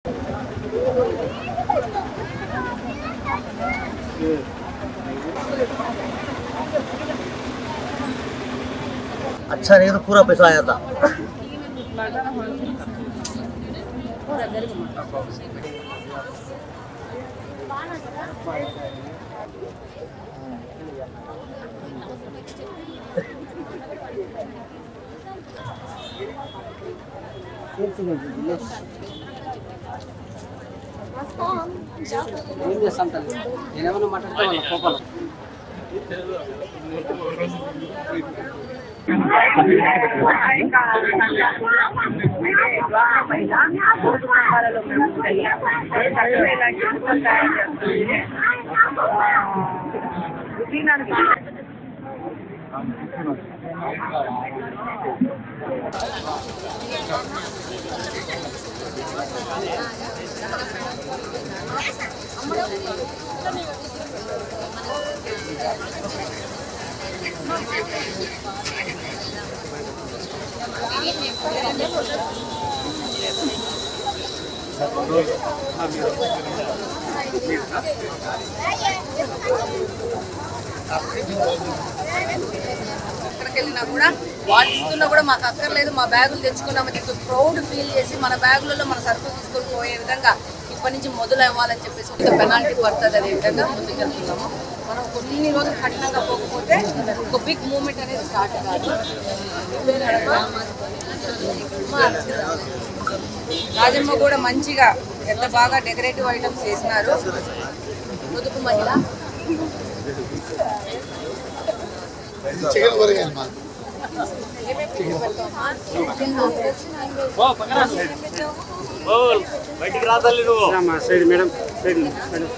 अच्छा नहीं तो पूरा पैसा आया था ఏం చేస్తాం తల్లి నేనేమన్నా మాట్లాడితే వాళ్ళ కోపాలు ఎక్కడికి వెళ్ళినా కూడా వాళ్ళు ఇస్తున్నా కూడా మాకు అక్కర్లేదు మా బ్యాగులు తెచ్చుకున్నామని చెప్పి ప్రౌడ్ ఫీల్ చేసి మన బ్యాగులలో మన సరుకులు తీసుకొని పోయే విధంగా ఇప్పటి నుంచి మొదలు అవ్వాలని చెప్పేసి ఒక పెనాల్టీ పడుతుంది అనే విధంగా ముందుకెళ్తున్నాము మనం కొన్ని రోజులు కఠినంగా పోకపోతే ఒక బిగ్ మూమెంట్ అనేది స్టార్ట్ కాదు రాజమ్మ కూడా మంచిగా ఎంత బాగా డెకరేటివ్ ఐటమ్స్ చేసినారు పొదుపు మహిళ బయటికి రాదల్లి నువ్వు మా side madam side madam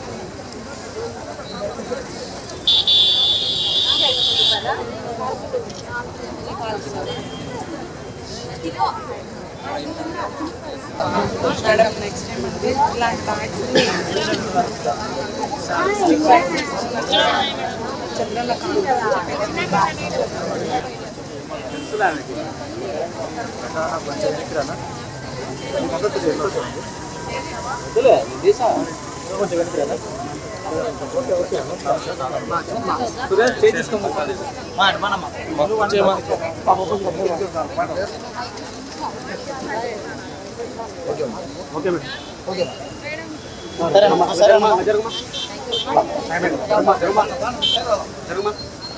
madam next time అంటే ఇలాంటి బ్యాగ్స్ చంద్రల ఓకే మేడం సరే అమ్మా సరే అమ్మా జరుగుమా జరుగుమా జరుగుమా జరుగుమా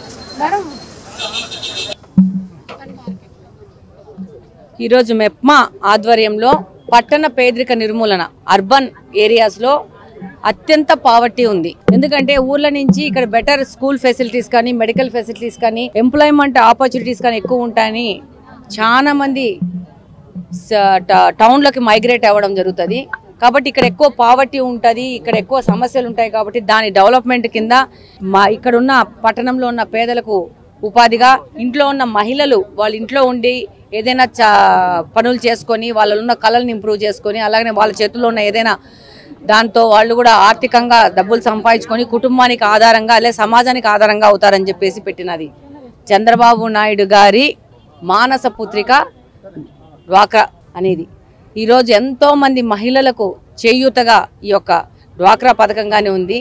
ఈరోజు మెప్మా ఆధ్వర్యంలో పట్టణ పేదరిక నిర్మూలన అర్బన్ ఏరియాస్లో అత్యంత పావర్టీ ఉంది ఎందుకంటే ఊర్ల నుంచి ఇక్కడ బెటర్ స్కూల్ ఫెసిలిటీస్ కానీ మెడికల్ ఫెసిలిటీస్ కానీ ఎంప్లాయ్మెంట్ ఆపర్చునిటీస్ కానీ ఎక్కువ ఉంటాయని చాలా మంది స- ట- టౌన్లోకి మైగ్రేట్ అవ్వడం జరుగుతుంది కాబట్టి ఇక్కడ ఎక్కువ పావర్టీ ఉంటుంది ఇక్కడ ఎక్కువ సమస్యలు ఉంటాయి కాబట్టి దాని డెవలప్మెంట్ కింద మా ఇక్కడ ఉన్న పట్టణంలో ఉన్న పేదలకు ఉపాధిగా ఇంట్లో ఉన్న మహిళలు వాళ్ళ ఇంట్లో ఉండి ఏదైనా చా పనులు చేసుకొని వాళ్ళలో ఉన్న కళలను ఇంప్రూవ్ చేసుకొని అలాగనే వాళ్ళ చేతుల్లో ఉన్న ఏదైనా దాంతో వాళ్ళు కూడా ఆర్థికంగా డబ్బులు సంపాదించుకొని కుటుంబానికి ఆధారంగా లేదా సమాజానికి ఆధారంగా అవుతారని చెప్పేసి పెట్టినది చంద్రబాబు నాయుడు గారి మానస పుత్రిక డ్వాక్రా అనేది ఈరోజు ఎంతో మంది మహిళలకు చేయూతగా ఈ యొక్క డ్వాక్రా పథకంగానే ఉంది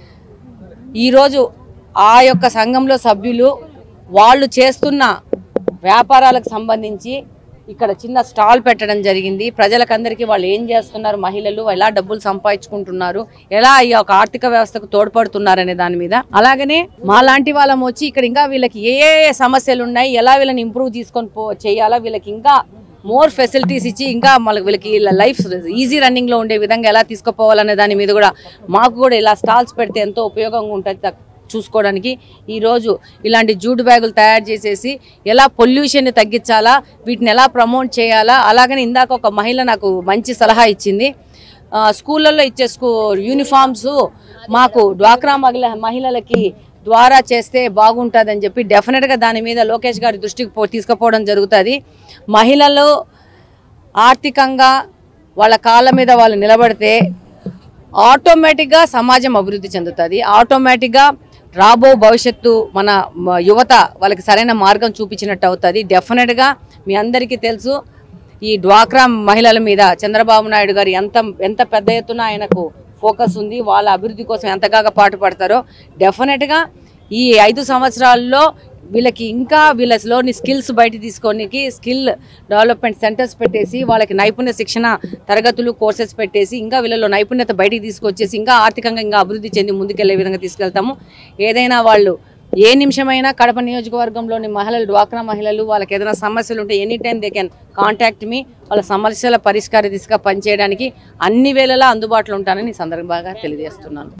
ఈరోజు ఆ యొక్క సంఘంలో సభ్యులు వాళ్ళు చేస్తున్న వ్యాపారాలకు సంబంధించి ఇక్కడ చిన్న స్టాల్ పెట్టడం జరిగింది ప్రజలకందరికీ వాళ్ళు ఏం చేస్తున్నారు మహిళలు ఎలా డబ్బులు సంపాదించుకుంటున్నారు ఎలా ఈ యొక్క ఆర్థిక వ్యవస్థకు తోడ్పడుతున్నారు అనే దాని మీద అలాగనే మా లాంటి వాళ్ళం వచ్చి ఇక్కడ ఇంకా వీళ్ళకి ఏ ఏ సమస్యలు ఉన్నాయి ఎలా వీళ్ళని ఇంప్రూవ్ తీసుకొని పో చేయాలా వీళ్ళకి ఇంకా మోర్ ఫెసిలిటీస్ ఇచ్చి ఇంకా మనకి వీళ్ళకి లైఫ్ ఈజీ రన్నింగ్లో ఉండే విధంగా ఎలా తీసుకుపోవాలనే దాని మీద కూడా మాకు కూడా ఇలా స్టాల్స్ పెడితే ఎంతో ఉపయోగంగా ఉంటుంది తక్- చూసుకోవడానికి ఈరోజు ఇలాంటి జూట్ బ్యాగులు తయారు చేసేసి ఎలా పొల్యూషన్ని తగ్గించాలా వీటిని ఎలా ప్రమోట్ చేయాలా అలాగని ఇందాక ఒక మహిళ నాకు మంచి సలహా ఇచ్చింది ఆ, స్కూళ్ళల్లో ఇచ్చే స్కూ యూనిఫామ్స్ మాకు డ్వాక్రా మహిళ మహిళలకి ద్వారా చేస్తే బాగుంటుందని చెప్పి డెఫినెట్గా దాని మీద లోకేష్ గారి దృష్టికి పో తీసుకుపోవడం జరుగుతుంది మహిళలు ఆర్థికంగా వాళ్ళ కాళ్ళ మీద వాళ్ళు నిలబడితే ఆటోమేటిక్గా సమాజం అభివృద్ధి చెందుతుంది ఆటోమేటిక్గా రాబో భవిష్యత్తు మన మ- యువత వాళ్ళకి సరైన మార్గం చూపించినట్టు అవుతుంది డెఫినెట్గా మీ అందరికీ తెలుసు ఈ డ్వాక్రా మహిళల మీద చంద్రబాబు నాయుడు గారు ఎంత ఎంత పెద్ద ఎత్తున ఆయనకు ఫోకస్ ఉంది వాళ్ళ అభివృద్ధి కోసం ఎంతగా పాటుపడతారో డెఫినెట్గా ఈ ఐదు సంవత్సరాల్లో వీళ్ళకి ఇంకా వీళ్ళలోని స్కిల్స్ బయట తీసుకోనికి స్కిల్ డెవలప్మెంట్ సెంటర్స్ పెట్టేసి వాళ్ళకి నైపుణ్య శిక్షణ తరగతులు కోర్సెస్ పెట్టేసి ఇంకా వీళ్ళలో నైపుణ్యత బయటికి తీసుకొచ్చేసి ఇంకా ఆర్థికంగా ఇంకా అభివృద్ధి చెంది ముందుకెళ్లే విధంగా తీసుకెళ్తాము ఏదైనా వాళ్ళు ఏ నిమిషమైనా కడప నియోజకవర్గంలోని మహిళలు డ్వాక్రా మహిళలు వాళ్ళకి ఏదైనా సమస్యలు ఉంటే any time they can contact me వాళ్ళ సమస్యల పరిష్కార దిశగా పనిచేయడానికి అన్ని వేళలా అందుబాటులో ఉంటానని ఈ సందర్భంగా తెలియజేస్తున్నాను